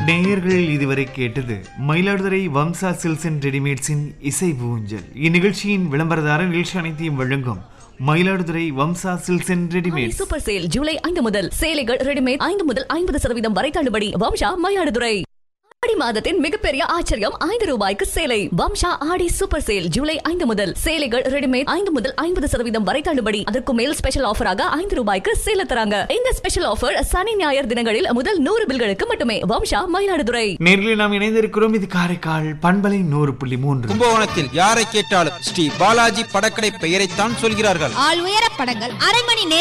நேயர்கள் இதுவரை கேட்டது மயிலாடுதுறை வம்சா சில்ஸ் அண்ட் ரெடிமேட்ஸின் இசை ஊஞ்சல் இந்நிகழ்ச்சியின் விளம்பரதாரர் நிகழ்ச்சி அனைத்தையும் வழங்கும் Mayiladuthurai Vamsa silks and readymades super sale ஜூலை ஐந்து முதல் சேலைகள் ரெடிமேட் ஐந்து முதல் ஐம்பது சதவீதம் வரை தள்ளுபடி வம்சா மயிலாடுதுறை ஆடி மாதத்தின் மிகப்பெரிய ஆச்சரியம் ஐந்து ரூபாய்க்கு சேலை வம்சா ஆடி சூப்பர் சேல் ஜூலை ஐந்து முதல் சேலைகள் ரெடிமேட் ஐந்து முதல் ஐம்பது சதவீதம் வரை தள்ளுபடி அதற்கு மேல் ஸ்பெஷல் ஆஃபராக ஐந்து ரூபாய்க்கு சேல தராங்க இந்த ஸ்பெஷல் ஆஃபர் சனி ஞாயிறு தினங்களில் முதல் நூறு பில்களுக்கு மட்டுமே வம்சா மயிலாடுதுறை நேர்களில் நாம் இணைந்திருக்கிறோம் இது காரைக்கால் பண்பலை நூறு புள்ளி மூன்று கும்பகோணத்தில் யாரை கேட்டாலும் ஸ்ரீ பாலாஜி படக்கடை பெயரைத்தான் சொல்கிறார்கள் ஆள் உயர படங்கள் அரை மணி நேரம்